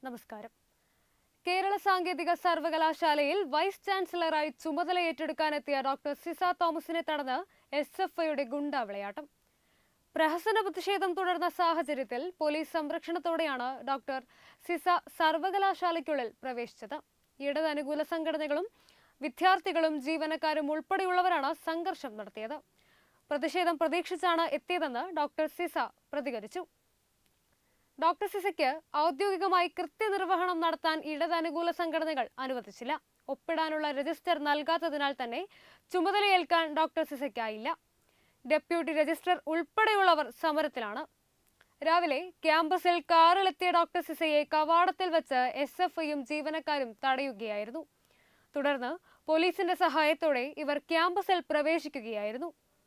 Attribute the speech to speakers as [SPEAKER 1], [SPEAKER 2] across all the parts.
[SPEAKER 1] നമസ്കാരം കേരള സാങ്കേതിക സർവകലാശാലയിൽ വൈസ് ചാൻസലറായി ചുമതല ഏറ്റെടുക്കാനെത്തിയ ഡോക്ടർ സിസ തോമസിനെ തടഞ്ഞ് എസ് എഫ് ഐയുടെ ഗുണ്ടാവിളയാട്ടം പ്രഹസന പ്രതിഷേധം തുടർന്ന സാഹചര്യത്തിൽ പോലീസ് സംരക്ഷണത്തോടെയാണ് ഡോക്ടർ സിസ സർവകലാശാലയ്ക്കുള്ളിൽ പ്രവേശിച്ചത് ഇടത് അനുകൂല സംഘടനകളും വിദ്യാർത്ഥികളും ജീവനക്കാരും ഉൾപ്പെടെയുള്ളവരാണ് സംഘർഷം നടത്തിയത് പ്രതിഷേധം പ്രതീക്ഷിച്ചാണ് എത്തിയതെന്ന് ഡോക്ടർ സിസ പ്രതികരിച്ചു ഡോക്ടർ സിസയ്ക്ക് ഔദ്യോഗികമായി കൃത്യനിർവഹണം നടത്താൻ ഇടതനുകൂല സംഘടനകൾ അനുവദിച്ചില്ല ഒപ്പിടാനുള്ള രജിസ്റ്റർ നൽകാത്തതിനാൽ തന്നെ ചുമതലയേൽക്കാൻ ഡോക്ടർ സിസയ്ക്കായില്ല ഡെപ്യൂട്ടി രജിസ്ട്രാർ ഉൾപ്പെടെയുള്ളവർ സമരത്തിലാണ് രാവിലെ ക്യാമ്പസിൽ കാറിലെത്തിയ ഡോക്ടർ സിസയെ കവാടത്തിൽ വെച്ച് എസ് എഫ് ഐയും ജീവനക്കാരും തടയുകയായിരുന്നു തുടർന്ന് പോലീസിന്റെ സഹായത്തോടെ ഇവർ ക്യാമ്പസിൽ പ്രവേശിക്കുകയായിരുന്നു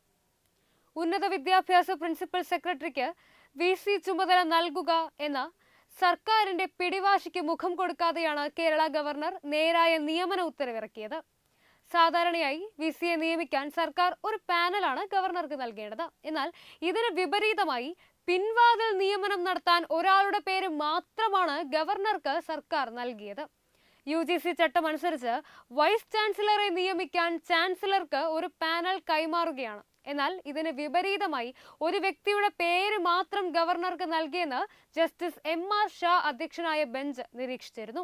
[SPEAKER 1] ഉന്നത വിദ്യാഭ്യാസ പ്രിൻസിപ്പൽ സെക്രട്ടറിക്ക് വി സി ചുമതല നൽകുക എന്ന സർക്കാരിന്റെ പിടിവാശിക്ക് മുഖം കൊടുക്കാതെയാണ് കേരള ഗവർണർ നേരായ നിയമന ഉത്തരവിറക്കിയത് സാധാരണയായി വി സിയെ നിയമിക്കാൻ സർക്കാർ ഒരു പാനലാണ് ഗവർണർക്ക് നൽകേണ്ടത് എന്നാൽ ഇതിന് വിപരീതമായി പിൻവാതിൽ നിയമനം നടത്താൻ ഒരാളുടെ പേര് മാത്രമാണ് ഗവർണർക്ക് സർക്കാർ നൽകിയത് യു ജി സി ചട്ടം അനുസരിച്ച് വൈസ് ചാൻസലറെ നിയമിക്കാൻ ചാൻസലർക്ക് ഒരു പാനൽ കൈമാറുകയാണ് എന്നാൽ ഇതിന് വിപരീതമായി ഒരു വ്യക്തിയുടെ പേര് മാത്രം ഗവർണർക്ക് നൽകിയെന്ന് ജസ്റ്റിസ് എം ആർ ഷാ അധ്യക്ഷനായ ബെഞ്ച് നിരീക്ഷിച്ചിരുന്നു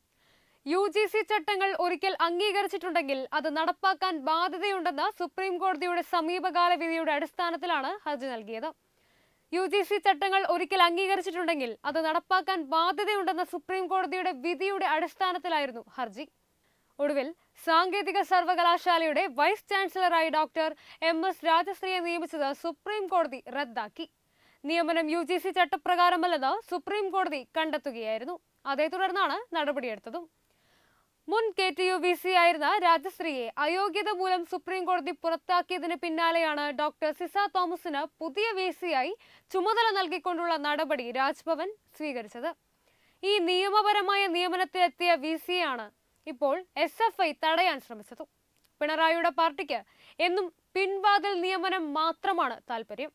[SPEAKER 1] യു ജി സി ചട്ടങ്ങൾ ഒരിക്കൽ അംഗീകരിച്ചിട്ടുണ്ടെങ്കിൽ അത് നടപ്പാക്കാൻ ബാധ്യതയുണ്ടെന്ന സുപ്രീം കോടതിയുടെ സമീപകാല വിധിയുടെ അടിസ്ഥാനത്തിലാണ് ഹർജി നൽകിയത് യു ജി സി ചട്ടങ്ങൾ ഒരിക്കൽ അംഗീകരിച്ചിട്ടുണ്ടെങ്കിൽ അത് നടപ്പാക്കാൻ ബാധ്യതയുണ്ടെന്ന സുപ്രീം കോടതിയുടെ വിധിയുടെ അടിസ്ഥാനത്തിലായിരുന്നു ഹർജി ഒടുവിൽ സാങ്കേതിക സർവകലാശാലയുടെ വൈസ് ചാൻസലറായി ഡോക്ടർ എം എസ് രാജശ്രീയെ നിയമിച്ചത് സുപ്രീം കോടതി റദ്ദാക്കി നിയമനം യു ജി സി ചട്ടപ്രകാരമല്ലെന്ന് സുപ്രീം കോടതി കണ്ടെത്തുകയായിരുന്നു അതേ തുടർന്നാണ് നടപടിയെടുത്തതും മുൻ K T U V C ആയിരുന്ന രാജശ്രീയെ അയോഗ്യത മൂലം സുപ്രീം കോടതി പുറത്താക്കിയതിന് പിന്നാലെയാണ് ഡോക്ടർ സിസ തോമസിന് പുതിയ വി സിയായി ചുമതല നൽകിക്കൊണ്ടുള്ള നടപടി രാജ്ഭവൻ സ്വീകരിച്ചത് ഈ നിയമപരമായ നിയമനത്തിലെത്തിയ വി സിയാണ് ഇപ്പോൾ എസ് എഫ് ഐ തടയാൻ ശ്രമിച്ചത് പിണറായിയുടെ പാർട്ടിക്ക് എന്നും പിൻവാതിൽ നിയമനം മാത്രമാണ് താല്പര്യം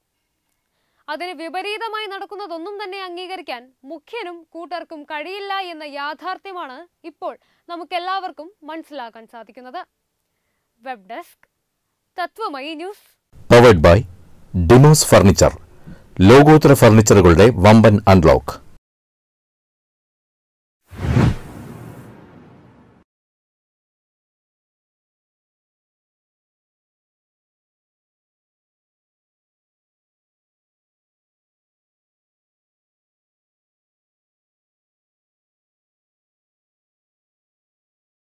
[SPEAKER 1] അതിന് വിപരീതമായി നടക്കുന്നതൊന്നും തന്നെ അംഗീകരിക്കാൻ മുഖ്യനും കൂട്ടർക്കും കഴിയില്ല എന്ന യാഥാർത്ഥ്യമാണ് ഇപ്പോൾ നമുക്കെല്ലാവർക്കും മനസ്സിലാക്കാൻ സാധിക്കുന്നത് web desk Tatwamayi news
[SPEAKER 2] powered by ഡിമോസ് ഫർണിച്ചർ ലോകോത്തര ഫർണിച്ചറുകളുടെ വമ്പൻ അൺലോക്ക്